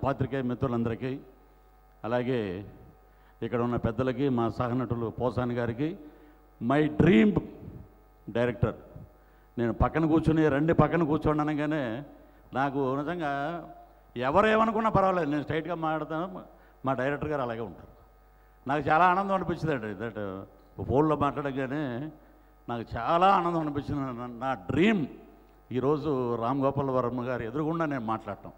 పాత్రికేయ మిత్రులందరికీ అలాగే ఇక్కడ ఉన్న పెద్దలకి మా సహనటులు పోసాని గారికి మై డ్రీమ్ డైరెక్టర్ నేను పక్కన కూర్చుని రండి పక్కన కూర్చోండి అనగానే నాకు నిజంగా ఎవరేమనుకున్నా పర్వాలేదు నేను స్ట్రైట్గా మాట్లాడతాను మా డైరెక్టర్ గారు అలాగే ఉంటారు నాకు చాలా ఆనందం అనిపించింది అండి దట్ ఫోన్లో మాట్లాడగానే నాకు చాలా ఆనందం అనిపించింది నా- నా డ్రీమ్ ఈరోజు రామ్ గోపాల్ వర్మ గారు ఎదురుగుండా నేను మాట్లాడటం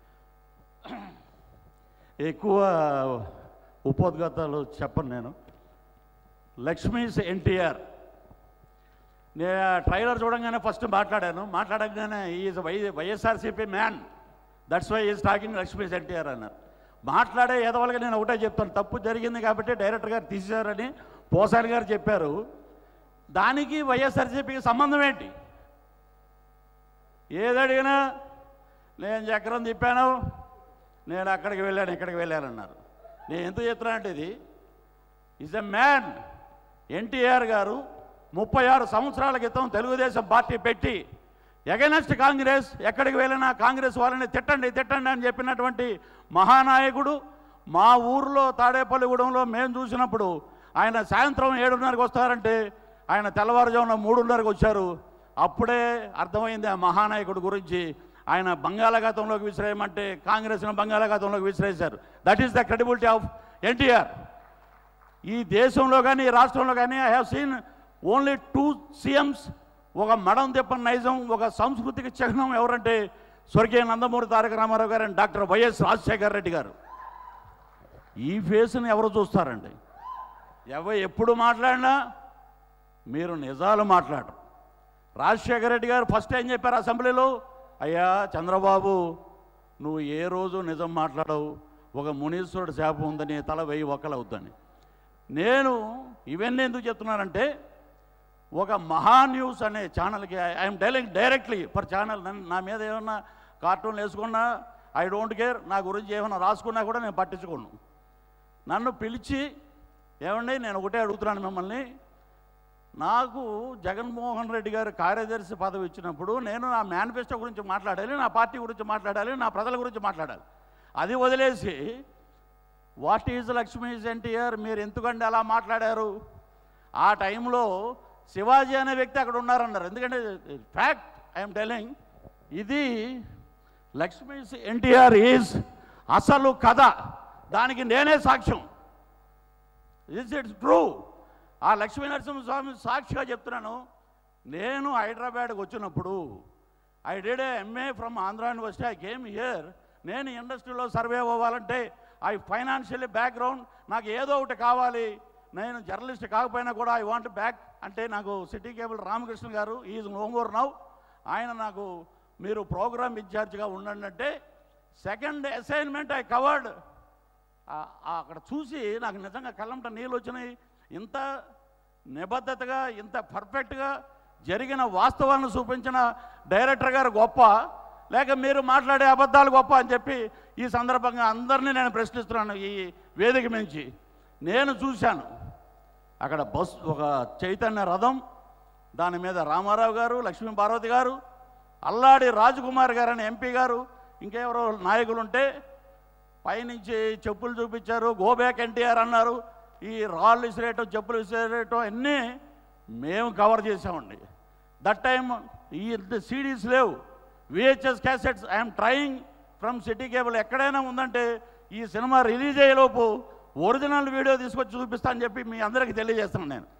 ఎక్కువ ఉపోద్ఘాతాలు చెప్పను నేను లక్ష్మీస్ ఎన్టీఆర్ నేను ఆ ట్రైలర్ చూడంగానే ఫస్ట్ మాట్లాడాను మాట్లాడగానే is why YSRCP man that's why is talking Lakshmi's NTR అన్నారు మాట్లాడే ఎదవలగా నేను ఒకటే చెప్తాను తప్పు జరిగింది కాబట్టి డైరెక్టర్ గారు తీసేశారని పోసాని గారు చెప్పారు దానికి వైఎస్ఆర్సీపీకి సంబంధం ఏంటి ఏది అడిగినా నేను చక్రం తిప్పాను నేను అక్కడికి వెళ్ళాను ఇక్కడికి వెళ్ళానన్నారు నేను ఎందుకు చెప్తున్నానంటే ఇది ఈజ్ ఎ మ్యాన్ ఎన్టీఆర్ గారు ముప్పై ఆరు సంవత్సరాల క్రితం తెలుగుదేశం పార్టీ పెట్టి ఎగనెస్ట్ కాంగ్రెస్ ఎక్కడికి వెళ్ళినా కాంగ్రెస్ వాళ్ళని తిట్టండి తిట్టండి అని చెప్పినటువంటి మహానాయకుడు మా ఊర్లో తాడేపల్లిగూడెంలో మేము చూసినప్పుడు ఆయన సాయంత్రం ఏడున్నరకు వస్తారంటే ఆయన తెల్లవారుజామున మూడున్నరకు వచ్చారు అప్పుడే అర్థమైంది ఆ మహానాయకుడు గురించి ఆయన బంగాళాఖాతంలోకి విసిరేయమంటే కాంగ్రెస్ను బంగాళాఖాతంలోకి విసిరేశారు that is the credibility of NTR ఈ దేశంలో కానీ ఈ రాష్ట్రంలో కానీ I have seen only two CMs ఒక మడం తిప్పని నైజం ఒక సాంస్కృతిక చిహ్నం ఎవరంటే స్వర్గీయ నందమూరి తారక రామారావు గారు అండ్ డాక్టర్ వైఎస్ రాజశేఖర్ రెడ్డి గారు ఈ ఫేస్ని ఎవరు చూస్తారండి ఎవ ఎప్పుడు మాట్లాడినా మీరు నిజాలు మాట్లాడరు రాజశేఖర రెడ్డి గారు ఫస్ట్ ఏం చెప్పారు అసెంబ్లీలో అయ్యా చంద్రబాబు నువ్వు ఏ రోజు నిజం మాట్లాడవు ఒక మునీశ్వరుడు శాపం ఉందని తల వెయ్యి ఒక్కలవుద్దని నేను ఇవన్నీ ఎందుకు చెప్తున్నానంటే ఒక మహా న్యూస్ అనే ఛానల్కి I'm dealing directly for channel నా మీద ఏమన్నా కార్టూన్లు వేసుకున్నా ఐ డోంట్ కేర్ నా గురించి ఏమైనా రాసుకున్నా కూడా నేను పట్టించుకోను నన్ను పిలిచి ఏమండి నేను ఒకటే అడుగుతున్నాను మిమ్మల్ని నాకు జగన్మోహన్ రెడ్డి గారు కార్యదర్శి పదవి ఇచ్చినప్పుడు నేను నా మేనిఫెస్టో గురించి మాట్లాడాలి నా పార్టీ గురించి మాట్లాడాలి నా ప్రజల గురించి మాట్లాడాలి అది వదిలేసి వాట్ ఈజ్ లక్ష్మీస్ ఎన్టీఆర్ మీరు ఎందుకండి అలా మాట్లాడారు ఆ టైంలో శివాజీ అనే వ్యక్తి అక్కడ ఉన్నారన్నారు ఎందుకంటే ఫ్యాక్ట్ ఐఎమ్ టెలింగ్ ఇది లక్ష్మీస్ ఎన్టీఆర్ ఈజ్ అసలు కథ దానికి నేనే సాక్ష్యం ఇస్ ఇట్స్ ట్రూ ఆ లక్ష్మీ నరసింహస్వామి సాక్షిగా చెప్తున్నాను నేను హైదరాబాద్కి వచ్చినప్పుడు I did a MA from Andhra university I came here నేను ఇండస్ట్రీలో సర్వే అవ్వాలంటే ఐ ఫైనాన్షియల్లీ బ్యాక్గ్రౌండ్ నాకు ఏదో ఒకటి కావాలి నేను జర్నలిస్ట్ కాకపోయినా కూడా ఐ వాంట్ బ్యాక్ అంటే నాకు సిటీ కేబుల్ రామకృష్ణ గారు ఈజ్ నోమోర్ నౌ ఆయన నాకు మీరు ప్రోగ్రామ్ ఇన్ఛార్జ్గా ఉండండి అంటే సెకండ్ అసైన్మెంట్ ఐ కవర్డ్ ఆ- ఆ అక్కడ చూసి నాకు నిజంగా కళ్ళంట నీళ్ళు వచ్చినాయి ఇంత నిబద్ధతగా ఇంత పర్ఫెక్ట్గా జరిగిన వాస్తవాలను చూపించిన డైరెక్టర్ గారు గొప్ప లేక మీరు మాట్లాడే అబద్ధాలు గొప్ప అని చెప్పి ఈ సందర్భంగా అందరినీ నేను ప్రశ్నిస్తున్నాను ఈ వేదిక మించి నేను చూశాను అక్కడ బస్ ఒక చైతన్య రథం దాని మీద రామారావు గారు లక్ష్మీ పార్వతి గారు అల్లాడి రాజకుమార్ గారు అనే ఎంపీ గారు ఇంకెవరో నాయకులు ఉంటే పైనుంచి చెప్పులు చూపించారు గో బ్యాక్ ఎన్టీఆర్ అన్నారు ఈ రాళ్ళు విసిరేయటం చెప్పులు విసిరేయటం అన్నీ మేము కవర్ చేసామండి దట్ టైం ఈ సీడీస్ లేవు VHS cassettes I'm trying from city cable ఎక్కడైనా ఉందంటే ఈ సినిమా రిలీజ్ అయ్యేలోపు ఒరిజినల్ వీడియో తీసుకొచ్చి చూపిస్తా అని చెప్పి మీ అందరికీ తెలియజేస్తున్నాను నేను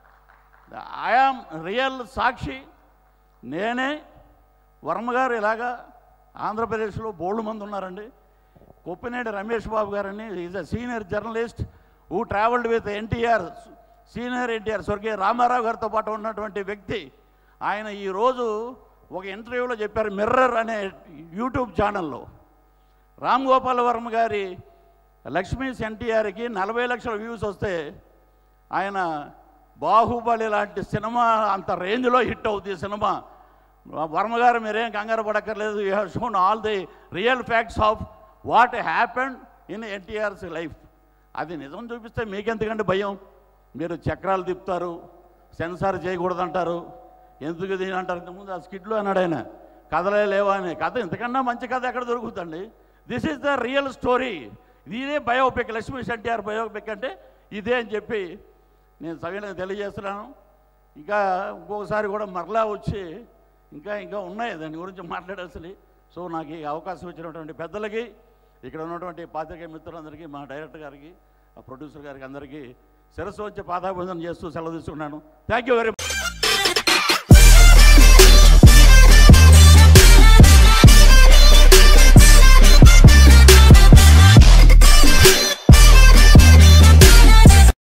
ఐఆమ్ రియల్ సాక్షి నేనే వర్మ గారు ఇలాగా ఆంధ్రప్రదేశ్లో బోల్డ్ మంది ఉన్నారండి కొప్పినేడి రమేష్ బాబు గారని is a senior journalist who travelled with NTR senior NTR స్వర్గీయ రామారావు గారితో పాటు ఉన్నటువంటి వ్యక్తి ఆయన ఈరోజు ఒక ఇంటర్వ్యూలో చెప్పారు మిర్రర్ అనే యూట్యూబ్ ఛానల్లో రామ్ గోపాల్ వర్మ గారి లక్ష్మీస్ ఎన్టీఆర్కి నలభై లక్షల వ్యూస్ వస్తే ఆయన బాహుబలి లాంటి సినిమా అంత రేంజ్లో హిట్ అవుతుంది ఈ సినిమా వర్మ గారు మీరేం కంగారు పడక్కర్లేదు you have shown all the real facts of what happened in NTR's life అది నిజం చూపిస్తే మీకెందుకంటే భయం మీరు చక్రాలు తిప్పుతారు సెన్సార్ చేయకూడదంటారు ఎందుకు దీని అంటారు ఇంతకుముందు ఆ స్కిట్లో అన్నాడు ఆయన కథలే లేవా అని కథ ఇంతకన్నా మంచి కథ ఎక్కడ దొరుకుతుందండి this is the real story ఇదే బయోపిక్ లక్ష్మీ ఎన్టీఆర్ బయోపిక్ అంటే ఇదే అని చెప్పి నేను సవినంగా తెలియజేస్తున్నాను ఇంకా ఇంకొకసారి కూడా మరలా వచ్చి ఇంకా ఇంకా ఉన్నాయి దాని గురించి మాట్లాడాల్సి సో నాకు ఈ అవకాశం ఇచ్చినటువంటి పెద్దలకి ఇక్కడ ఉన్నటువంటి పాత్రికేయ మిత్రులందరికీ మా డైరెక్టర్ గారికి ఆ ప్రొడ్యూసర్ గారికి అందరికీ శిరస్సు వచ్చి పాదాభివందనం చేస్తూ సెలవు తీసుకున్నాను థ్యాంక్ యూ వెరీ మచ్